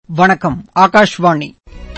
வணக்கம் ஆகாஷ்வாணி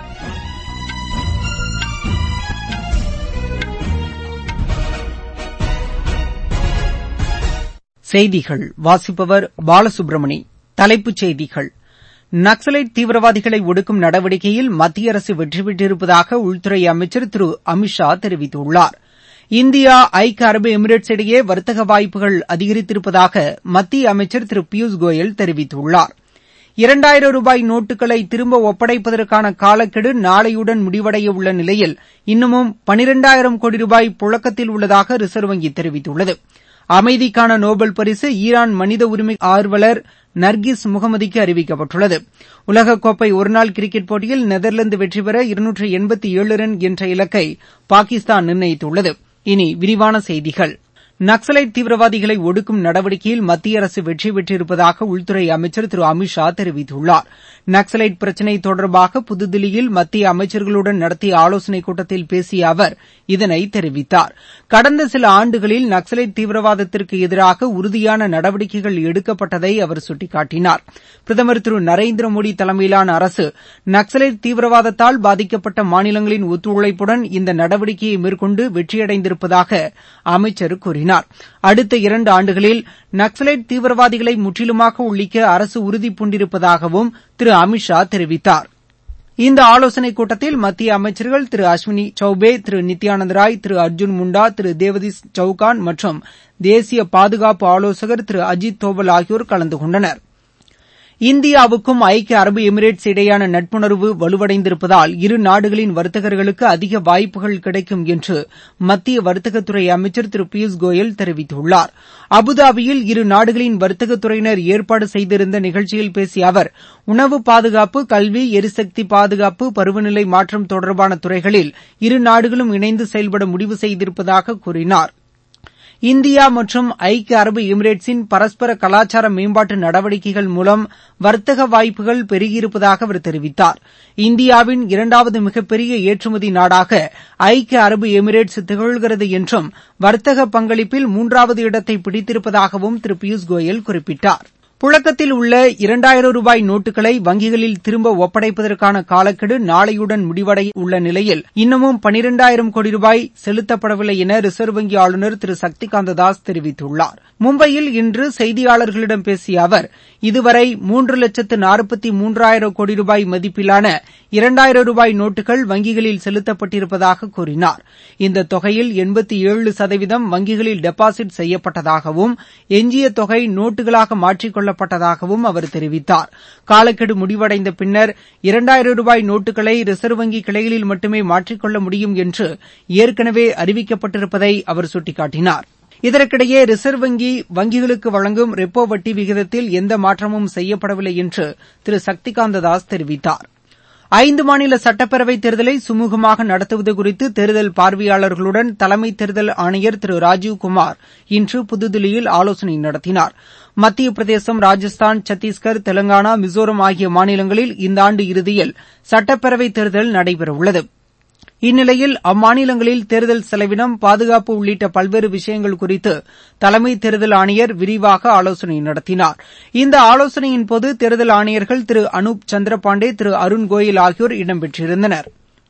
செய்திகள் வாசிப்பவர் பாலசுப்ரமணி தலைப்புச் செய்திகள் நக்சலைட் தீவிரவாதிகளை ஒடுக்கும் நடவடிக்கையில் மத்திய அரசு வெற்றி பெற்றிருப்பதாக உள்துறை அமைச்சர் திரு அமித் ஷா தெரிவித்துள்ளார் இந்தியா ஐக்கிய அரபு எமிரேட்ஸ் இடையே வர்த்தக வாய்ப்புகள் அதிகரித்திருப்பதாக மத்திய அமைச்சர் திரு பியூஷ் கோயல் தெரிவித்துள்ளார் இரண்டாயிரம் ரூபாய் நோட்டுகளை திரும்ப ஒப்படைப்பதற்கான காலக்கெடு நாளையுடன் முடிவடைய உள்ள நிலையில் இன்னமும் பனிரெண்டாயிரம் கோடி ரூபாய் புழக்கத்தில் உள்ளதாக ரிசர்வ் வங்கி தெரிவித்துள்ளது அமைதிக்கான நோபல் பரிசு ஈரான் மனித உரிமை ஆர்வலர் நர்கிஸ் முகமதிக்கு அறிவிக்கப்பட்டுள்ளது உலகக்கோப்பை ஒருநாள் கிரிக்கெட் போட்டியில் நெதர்லாந்து வெற்றி பெற இருநூற்று எண்பத்தி ஏழு ரன் என்ற இலக்கை பாகிஸ்தான் நிர்ணயித்துள்ளது இனி விரிவான செய்திகள் நக்சலைட் தீவிரவாதிகளை ஒடுக்கும் நடவடிக்கையில் மத்திய அரசு வெற்றி பெற்றிருப்பதாக உள்துறை அமைச்சர் திரு அமித் ஷா தெரிவித்துள்ளார் நக்சலைட் பிரச்சினை தொடர்பாக புதுதில்லியில் மத்திய அமைச்சர்களுடன் நடத்திய ஆலோசனைக் கூட்டத்தில் பேசிய அவர் இதனை தெரிவித்தார் கடந்த சில ஆண்டுகளில் நக்சலைட் தீவிரவாதத்திற்கு எதிராக உறுதியான நடவடிக்கைகள் எடுக்கப்பட்டதை அவர் சுட்டிக்காட்டினார் பிரதமர் திரு நரேந்திர மோடி தலைமையிலான அரசு நக்சலைட் தீவிரவாதத்தால் பாதிக்கப்பட்ட மாநிலங்களின் ஒத்துழைப்புடன் இந்த நடவடிக்கையை மேற்கொண்டு வெற்றியடைந்திருப்பதாக அமைச்சர் கூறினார் அடுத்த இரண்டு ஆண்டுகளில் நக்சலைட் தீவிரவாதிகளை முற்றிலுமாக ஒழிக்க அரசு உறுதிபூண்டிருப்பதாகவும் திரு அமித் ஷா தெரிவித்தார் இந்த ஆலோசனைக் கூட்டத்தில் மத்திய அமைச்சர்கள் திரு அஸ்வினி சௌபே திரு நித்யானந்த் ராய் திரு அர்ஜுன் முண்டா திரு தேவதிஸ் சௌகான் மற்றும் தேசிய பாதுகாப்பு ஆலோசகர் திரு அஜித் தோவல் ஆகியோர் கலந்து கொண்டனர் இந்தியாவுக்கும் ஐக்கிய அரபு எமிரேட்ஸ் இடையேயான நட்புணர்வு வலுவடைந்திருப்பதால் இரு நாடுகளின் வர்த்தகர்களுக்கு அதிக வாய்ப்புகள் கிடைக்கும் என்று மத்திய வர்த்தகத்துறை அமைச்சர் திரு பியூஷ் கோயல் தெரிவித்துள்ளார் அபுதாபியில் இரு நாடுகளின் வர்த்தகத்துறையினர் ஏற்பாடு செய்திருந்த நிகழ்ச்சியில் பேசிய அவர் உணவு பாதுகாப்பு கல்வி எரிசக்தி பாதுகாப்பு பருவநிலை மாற்றம் தொடர்பான துறைகளில் இரு நாடுகளும் இணைந்து செயல்பட முடிவு செய்திருப்பதாக கூறினார் இந்தியா மற்றும் ஐக்கிய அரபு எமிரேட்ஸின் பரஸ்பர கலாச்சார மேம்பாட்டு நடவடிக்கைகள் மூலம் வர்த்தக வாய்ப்புகள் பெருகியிருப்பதாக அவர் தெரிவித்தார் இந்தியாவின் இரண்டாவது மிகப்பெரிய ஏற்றுமதி நாடாக ஐக்கிய அரபு எமிரேட்ஸ் திகழ்கிறது என்றும் வர்த்தக பங்களிப்பில் மூன்றாவது இடத்தை பிடித்திருப்பதாகவும் திரு பியூஷ் கோயல் குறிப்பிட்டார் புழக்கத்தில் உள்ள இரண்டாயிரம் ரூபாய் நோட்டுகளை வங்கிகளில் திரும்ப ஒப்படைப்பதற்கான காலக்கெடு நாளையுடன் முடிவடைய உள்ள நிலையில் இன்னமும் பனிரெண்டாயிரம் கோடி ரூபாய் செலுத்தப்படவில்லை என ரிசர்வ் வங்கி ஆளுநர் திரு சக்திகாந்த தாஸ் தெரிவித்துள்ளார் மும்பையில் இன்று செய்தியாளர்களிடம் பேசிய அவர் இதுவரை மூன்று லட்சத்து நாற்பத்தி மூன்றாயிரம் கோடி ரூபாய் மதிப்பிலான இரண்டாயிரம் ரூபாய் நோட்டுகள் வங்கிகளில் செலுத்தப்பட்டிருப்பதாக கூறினார் இந்த தொகையில் எண்பத்தி ஏழு சதவீதம் வங்கிகளில் டெபாசிட் செய்யப்பட்டதாகவும் எஞ்சிய தொகை நோட்டுகளாக மாற்றிக்கொள்ள கொள்ளப்பட்டதாகவும் அவர் தெரிவித்தார் காலக்கெடு முடிவடைந்த பின்னர் இரண்டாயிரம் ரூபாய் நோட்டுகளை ரிசர்வ் வங்கி கிளைகளில் மட்டுமே மாற்றிக்கொள்ள முடியும் என்று ஏற்கனவே அறிவிக்கப்பட்டிருப்பதை அவர் சுட்டிக்காட்டினார் இதற்கிடையே ரிசர்வ் வங்கி வங்கிகளுக்கு வழங்கும் ரெப்போ வட்டி விகிதத்தில் எந்த மாற்றமும் செய்யப்படவில்லை என்று திரு சக்திகாந்த தாஸ் தெரிவித்தார் ஐந்து மாநில சட்டப்பேரவைத் தேர்தலை சுமூகமாக நடத்துவது குறித்து தேர்தல் பார்வையாளர்களுடன் தலைமை தேர்தல் ஆணையர் திரு ராஜீவ்குமார் இன்று புதுதில்லியில் ஆலோசனை நடத்தினார் மத்திய பிரதேசம் ராஜஸ்தான் சத்தீஸ்கர் தெலங்கானா மிசோரம் ஆகிய மாநிலங்களில் இந்த ஆண்டு இறுதியில் சட்டப்பேரவைத் தேர்தல் நடைபெறவுள்ளது இந்நிலையில் அம்மாநிலங்களில் தேர்தல் செலவினம் பாதுகாப்பு உள்ளிட்ட பல்வேறு விஷயங்கள் குறித்து தலைமை தேர்தல் ஆணையர் விரிவாக ஆலோசனை நடத்தினார் இந்த ஆலோசனையின்போது தேர்தல் ஆணையர்கள் திரு அனூப் சந்திரபாண்டே திரு அருண் கோயல் ஆகியோர் இடம்பெற்றிருந்தனர்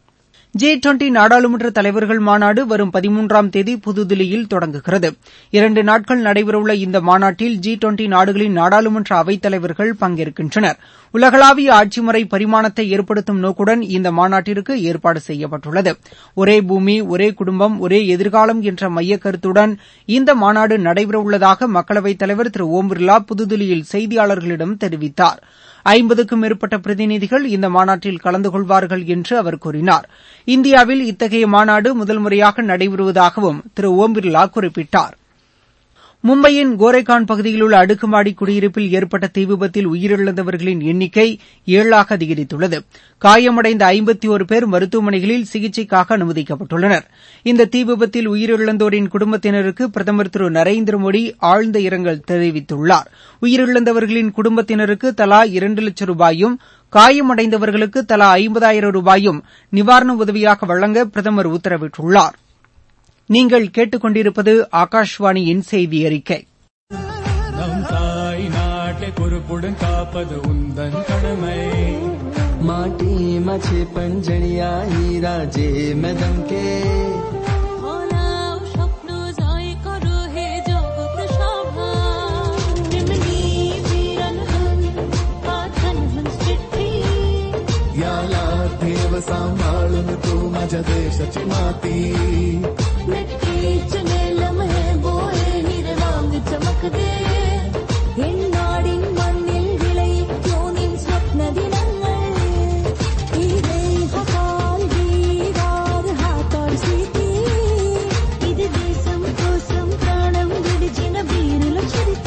ஜி டுவெண்டி நாடாளுமன்ற தலைவர்கள் மாநாடு வரும் பதிமூன்றாம் தேதி புதுதில்லியில் தொடங்குகிறது இரண்டு நாட்கள் நடைபெறவுள்ள இந்த மாநாட்டில் ஜி டுவெண்டி நாடுகளின் நாடாளுமன்ற அவைத் தலைவர்கள் பங்கேற்கின்றனர் உலகளாவிய ஆட்சிமுறை பரிமாணத்தை ஏற்படுத்தும் நோக்குடன் இந்த மாநாட்டிற்கு ஏற்பாடு செய்யப்பட்டுள்ளது ஒரே பூமி ஒரே குடும்பம் ஒரே எதிர்காலம் என்ற மையக் கருத்துடன் இந்த மாநாடு நடைபெறவுள்ளதாக மக்களவைத் தலைவர் திரு ஓம் பிர்லா புதுதில்லியில் செய்தியாளர்களிடம் தெரிவித்தார் ஐம்பதுக்கும் மேற்பட்ட பிரதிநிதிகள் இந்த மாநாட்டில் கலந்து கொள்வார்கள் என்று அவர் கூறினார் இந்தியாவில் இத்தகைய மாநாடு முதல் முறையாக நடைபெறுவதாகவும் திரு ஓம் பிர்லா குறிப்பிட்டார் மும்பையின் கோரேகான் பகுதியில் உள்ள அடுக்குமாடி குடியிருப்பில் ஏற்பட்ட தீ விபத்தில் உயிரிழந்தவர்களின் எண்ணிக்கை ஏழாக அதிகரித்துள்ளது காயமடைந்த ஐம்பத்தி ஒரு பேர் மருத்துவமனைகளில் சிகிச்சைக்காக அனுமதிக்கப்பட்டுள்ளனர் இந்த தீ விபத்தில் உயிரிழந்தோரின் குடும்பத்தினருக்கு பிரதமர் திரு நரேந்திர மோடி ஆழ்ந்த இரங்கல் தெரிவித்துள்ளார் உயிரிழந்தவர்களின் குடும்பத்தினருக்கு தலா இரண்டு லட்சம் ரூபாயும் காயமடைந்தவர்களுக்கு தலா ஐம்பதாயிரம் ரூபாயும் நிவாரண உதவியாக வழங்க பிரதமர் உத்தரவிட்டுள்ளார் நீங்கள் கேட்டுக்கொண்டிருப்பது ஆகாஷ்வாணியின் செய்தி அறிக்கை நம் தாய் நாட்டை பொறுப்புடன் காப்பது உந்தன் கடமை माटी माझे पण जणिया हिरा जे मदम के ফলাও স্বপ্ন জয় করো হে জগৎ সভা তেমনি বীরন হন পাথন হন চিঠ্ठी याला देव सांभाळून तू माझ्या देशाची माती നെറ്റിച്ച നിലമേ പോയെ നിറവാങ് ചമക്കതേ എന്നാടിൻ മണ്ണിൽ വിളയിക്കോ നിൻ സ്വപ്ന ദിനങ്ങൾ ഈ ദേഹപാൽ വീരാർ ഹാത്താൾ സീതി ഇത് ദേശം కోసం ప్రాణం విడిచిన వీరుల చరిత్ర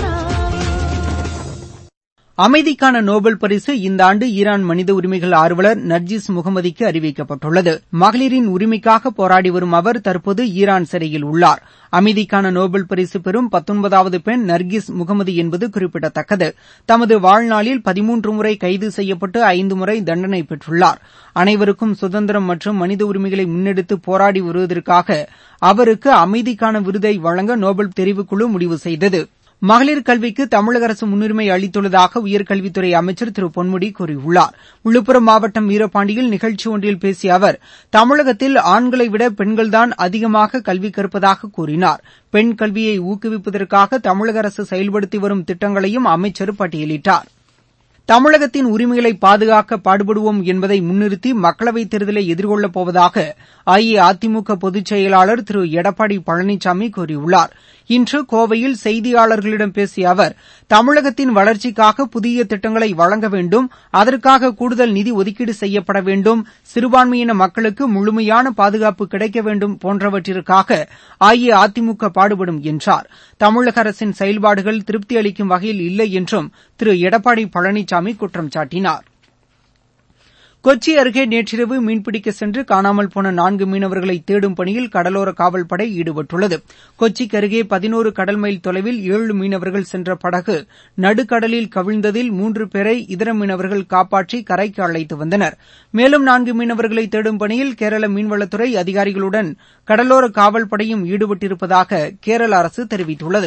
அமைதிக்கான நோபல் பரிசு இந்த ஆண்டு ஈரான் மனித உரிமைகள் ஆர்வலர் நர்ஜிஸ் முகமதிக்கு அறிவிக்கப்பட்டுள்ளது மகளிரின் உரிமைக்காக போராடி வரும் அவர் தற்போது ஈரான் சிறையில் உள்ளார் அமைதிக்கான நோபல் பரிசு பெறும் பத்தொன்பதாவது பெண் நர்கிஸ் முகமது என்பது குறிப்பிடத்தக்கது தமது வாழ்நாளில் பதிமூன்று முறை கைது செய்யப்பட்டு ஐந்து முறை தண்டனை பெற்றுள்ளார் அனைவருக்கும் சுதந்திரம் மற்றும் மனித உரிமைகளை முன்னெடுத்து போராடி வருவதற்காக அவருக்கு அமைதிக்கான விருதை வழங்க நோபல் தெரிவுக்குழு முடிவு செய்தது மகளிர் கல்விக்கு தமிழக அரசு முன்னுரிமை அளித்துள்ளதாக உயர்கல்வித்துறை அமைச்சர் திரு பொன்முடி கூறியுள்ளார் விழுப்புரம் மாவட்டம் வீரபாண்டியில் நிகழ்ச்சி ஒன்றில் பேசிய அவர் தமிழகத்தில் ஆண்களை விட பெண்கள்தான் அதிகமாக கல்வி கற்பதாக கூறினார் பெண் கல்வியை ஊக்குவிப்பதற்காக தமிழக அரசு செயல்படுத்தி வரும் திட்டங்களையும் அமைச்சர் பட்டியலிட்டார் தமிழகத்தின் உரிமைகளை பாதுகாக்க பாடுபடுவோம் என்பதை முன்னிறுத்தி மக்களவைத் தேர்தலை எதிர்கொள்ளப் போவதாக அஇஅதிமுக பொதுச் செயலாளர் திரு எடப்பாடி பழனிசாமி கூறியுள்ளார் இன்று கோவையில் செய்தியாளர்களிடம் பேசிய அவர் தமிழகத்தின் வளர்ச்சிக்காக புதிய திட்டங்களை வழங்க வேண்டும் அதற்காக கூடுதல் நிதி ஒதுக்கீடு செய்யப்பட வேண்டும் சிறுபான்மையின மக்களுக்கு முழுமையான பாதுகாப்பு கிடைக்க வேண்டும் போன்றவற்றிற்காக அஇஅதிமுக பாடுபடும் என்றார் தமிழக அரசின் செயல்பாடுகள் திருப்தி அளிக்கும் வகையில் இல்லை என்றும் திரு எடப்பாடி பழனிசாமி குற்றம் சாட்டினார் கொச்சி அருகே நேற்றிரவு மீன்பிடிக்க சென்று காணாமல் போன நான்கு மீனவர்களை தேடும் பணியில் கடலோர காவல்படை ஈடுபட்டுள்ளது கொச்சிக்கு அருகே பதினோரு கடல் மைல் தொலைவில் ஏழு மீனவர்கள் சென்ற படகு நடுக்கடலில் கவிழ்ந்ததில் மூன்று பேரை இதர மீனவர்கள் காப்பாற்றி கரைக்கு அழைத்து வந்தனர் மேலும் நான்கு மீனவர்களை தேடும் பணியில் கேரள மீன்வளத்துறை அதிகாரிகளுடன் கடலோர காவல்படையும் ஈடுபட்டிருப்பதாக கேரள அரசு தெரிவித்துள்ளது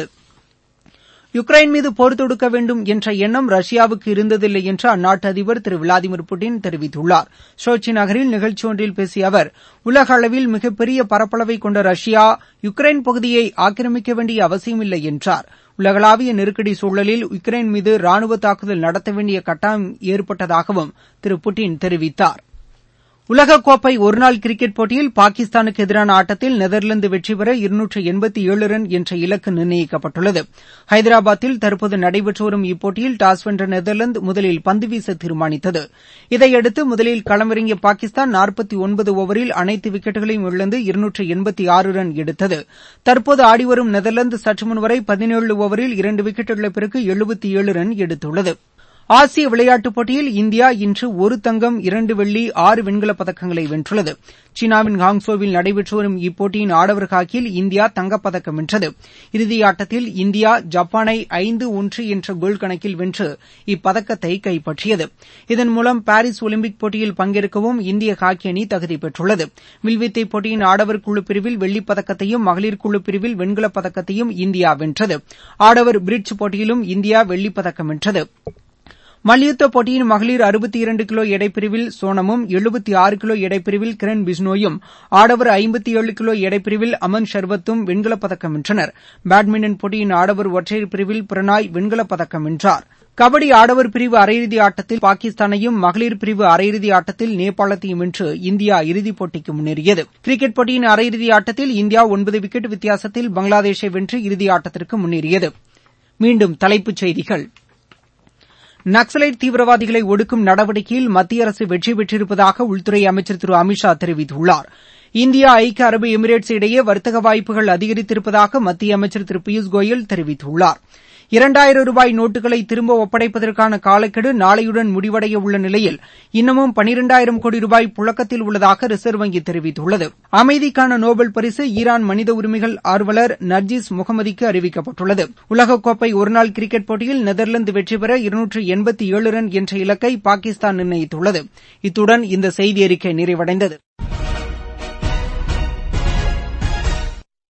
யுக்ரைன் மீது போர் தொடுக்க வேண்டும் என்ற எண்ணம் ரஷ்யாவுக்கு இருந்ததில்லை என்று அந்நாட்டு அதிபர் திரு விளாடிமிர் புட்டின் தெரிவித்துள்ளார் சோச்சி நகரில் நிகழ்ச்சி ஒன்றில் பேசிய அவர் உலக அளவில் மிகப்பெரிய பரப்பளவை கொண்ட ரஷ்யா யுக்ரைன் பகுதியை ஆக்கிரமிக்க வேண்டிய அவசியமில்லை என்றார் உலகளாவிய நெருக்கடி சூழலில் யுக்ரைன் மீது ராணுவ தாக்குதல் நடத்த வேண்டிய கட்டாயம் ஏற்பட்டதாகவும் திரு புட்டின் தெரிவித்தார் உலகக்கோப்பை ஒருநாள் கிரிக்கெட் போட்டியில் பாகிஸ்தானுக்கு எதிரான ஆட்டத்தில் நெதர்லாந்து வெற்றி பெற இருநூற்று எண்பத்தி ஏழு ரன் என்ற இலக்கு நிர்ணயிக்கப்பட்டுள்ளது ஹைதராபாத்தில் தற்போது நடைபெற்று வரும் இப்போட்டியில் டாஸ் வென்ற நெதர்லாந்து முதலில் பந்து வீச தீர்மானித்தது இதையடுத்து முதலில் களமிறங்கிய பாகிஸ்தான் நாற்பத்தி ஒன்பது ஓவரில் அனைத்து விக்கெட்டுகளையும் இழந்து இருநூற்று எண்பத்தி ஆறு ரன் எடுத்தது தற்போது ஆடிவரும் நெதர்லாந்து சற்றுமுன் வரை பதினேழு ஓவரில் இரண்டு விக்கெட் இழப்பிற்கு எழுபத்தி ஏழு ரன் எடுத்துள்ளது ஆசிய விளையாட்டுப் போட்டியில் இந்தியா இன்று ஒரு தங்கம் இரண்டு வெள்ளி ஆறு வெண்கலப் பதக்கங்களை வென்றுள்ளது சீனாவின் ஹாங்சோவில் நடைபெற்று வரும் இப்போட்டியின் ஆடவர் ஹாக்கியில் இந்தியா தங்கப்பதக்கம் வென்றது இறுதியாட்டத்தில் இந்தியா ஜப்பானை ஐந்து ஒன்று என்ற கோல் கணக்கில் வென்று இப்பதக்கத்தை கைப்பற்றியது இதன் மூலம் பாரிஸ் ஒலிம்பிக் போட்டியில் பங்கேற்கவும் இந்திய ஹாக்கி அணி தகுதி பெற்றுள்ளது வில்வித்தை போட்டியின் ஆடவர் குழு பிரிவில் வெள்ளிப் பதக்கத்தையும் மகளிர் குழு பிரிவில் வெண்கலப் பதக்கத்தையும் இந்தியா வென்றது ஆடவர் பிரிட்ஜ் போட்டியிலும் இந்தியா வெள்ளிப் பதக்கம் வென்றது மல்யுத்த போட்டியின் மகளிர் அறுபத்தி இரண்டு கிலோ எடைப்பிரிவில் சோனமும் எழுபத்தி ஆறு கிலோ எடைப்பிரிவில் கிரண் பிஸ்னோயும் ஆடவர் ஐம்பத்தி ஏழு கிலோ எடைப்பிரிவில் அமன் ஷர்வத்தும் வெண்கலப் பதக்கம் வென்றனர் பேட்மிண்டன் போட்டியின் ஆடவர் ஒற்றையர் பிரிவில் பிரணாய் வெண்கலப் பதக்கம் வென்றார் கபடி ஆடவர் பிரிவு அரையிறுதி ஆட்டத்தில் பாகிஸ்தானையும் மகளிர் பிரிவு அரையிறுதி ஆட்டத்தில் நேபாளத்தையும் வென்று இந்தியா இறுதிப் போட்டிக்கு முன்னேறியது கிரிக்கெட் போட்டியின் அரையிறுதி ஆட்டத்தில் இந்தியா ஒன்பது விக்கெட் வித்தியாசத்தில் பங்களாதேஷை வென்று இறுதி ஆட்டத்திற்கு முன்னேறியது மீண்டும் தலைப்புச் செய்திகள் நக்சலைட் தீவிரவாதிகளை ஒடுக்கும் நடவடிக்கையில் மத்திய அரசு வெற்றி பெற்றிருப்பதாக உள்துறை அமைச்சர் திரு அமித் ஷா தெரிவித்துள்ளார் இந்தியா ஐக்கிய அரபு எமிரேட்ஸ் இடையே வர்த்தக வாய்ப்புகள் அதிகரித்திருப்பதாக மத்திய அமைச்சர் திரு பியூஷ் கோயல் தெரிவித்துள்ளார் இரண்டாயிரம் ரூபாய் நோட்டுகளை திரும்ப ஒப்படைப்பதற்கான காலக்கெடு நாளையுடன் முடிவடைய உள்ள நிலையில் இன்னமும் பனிரெண்டாயிரம் கோடி ரூபாய் புழக்கத்தில் உள்ளதாக ரிசர்வ் வங்கி தெரிவித்துள்ளது அமைதிக்கான நோபல் பரிசு ஈரான் மனித உரிமைகள் ஆர்வலர் நர்ஜிஸ் முகமதிக்கு அறிவிக்கப்பட்டுள்ளது உலகக்கோப்பை ஒருநாள் கிரிக்கெட் போட்டியில் நெதர்லாந்து வெற்றி பெற இருநூற்று எண்பத்தி ஏழு ரன் என்ற இலக்கை பாகிஸ்தான் நிர்ணயித்துள்ளது இத்துடன் இந்த செய்தி அறிக்கை நிறைவடைந்தது